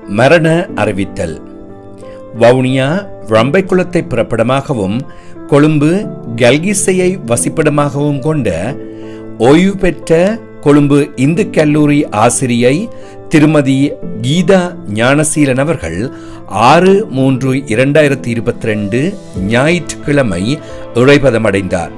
மரண அறிவித்தல் வவுனியா ரம்பைக்குளத்தை பிறப்பிடமாகவும் கொழும்பு கல்கிசையை வசிப்பிடமாகவும் கொண்ட ஓய்வு பெற்ற கொழும்பு இந்து கல்லூரி ஆசிரியை திருமதி கீதா ஞானசீலன் அவர்கள் ஆறு மூன்று இரண்டாயிரத்தி இருபத்தி ரெண்டு ஞாயிற்றுக்கிழமை இறைபதமடைந்தார்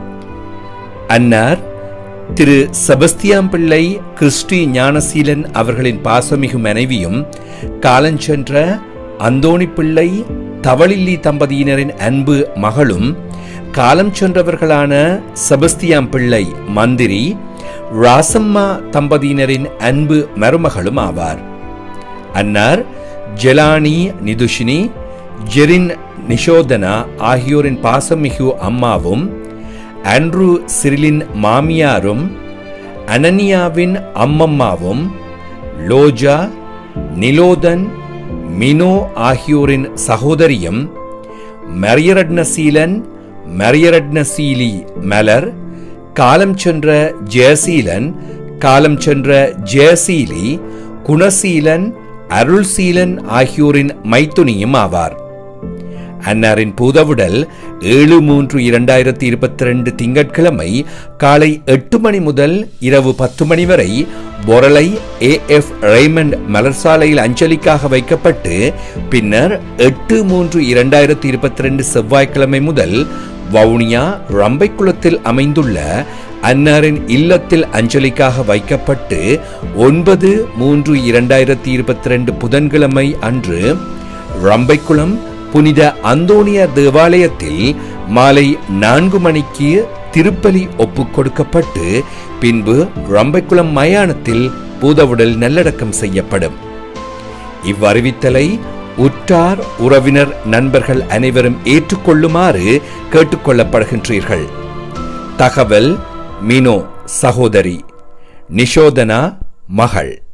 அன்னார் திரு செபஸ்தியாம் பிள்ளை கிறிஸ்டி ஞானசீலன் அவர்களின் பாசமிகு மனைவியும் காலஞ்சென்ற அந்தோணி பிள்ளை தவளில்லி தம்பதியினரின் அன்பு மகளும் காலம் சென்றவர்களான செபஸ்தியாம் பிள்ளை மந்திரி ராசம்மா தம்பதியினரின் அன்பு மருமகளும் ஆவார் அன்னார் ஜெலானி நிதுஷினி ஜெரின் நிஷோதனா ஆகியோரின் பாசமிகு அம்மாவும் ஆண்ட்ரூ சிரிலின் மாமியாரும் அனனியாவின் அம்மம்மாவும் லோஜா நிலோதன் மினோ ஆகியோரின் சகோதரியும் மரியரட்னசீலன் மரியரட்னசீலி மலர் காலம் சென்ற ஜெயசீலன் காலம் சென்ற ஜெயசீலி குணசீலன் அருள்சீலன் ஆகியோரின் மைத்துனியும் ஆவார் அன்னாரின் பூதவுடல் ஏழு மூன்று இரண்டாயிரத்தி இருபத்தி ரெண்டு திங்கட்கிழமை காலை எட்டு மணி முதல் இரவு பத்து மணி வரை பொரலை ஏ எஃப் ரெய்மண்ட் மலர்சாலையில் அஞ்சலிக்காக வைக்கப்பட்டு பின்னர் எட்டு மூன்று இரண்டாயிரத்தி இருபத்தி ரெண்டு செவ்வாய்க்கிழமை முதல் வவுனியா ரம்பைக்குளத்தில் அமைந்துள்ள அன்னாரின் இல்லத்தில் அஞ்சலிக்காக வைக்கப்பட்டு ஒன்பது மூன்று இரண்டாயிரத்தி இருபத்தி ரெண்டு புதன்கிழமை அன்று ரம்பைக்குளம் புனித அந்தோனியார் தேவாலயத்தில் மாலை நான்கு மணிக்கு திருப்பலி ஒப்புக் கொடுக்கப்பட்டு பின்பு ரம்பைக்குளம் மயானத்தில் பூதவுடல் நல்லடக்கம் செய்யப்படும் இவ்வறிவித்தலை உற்றார் உறவினர் நண்பர்கள் அனைவரும் ஏற்றுக்கொள்ளுமாறு கேட்டுக்கொள்ளப்படுகின்றீர்கள் தகவல் மினோ சகோதரி நிஷோதனா மகள்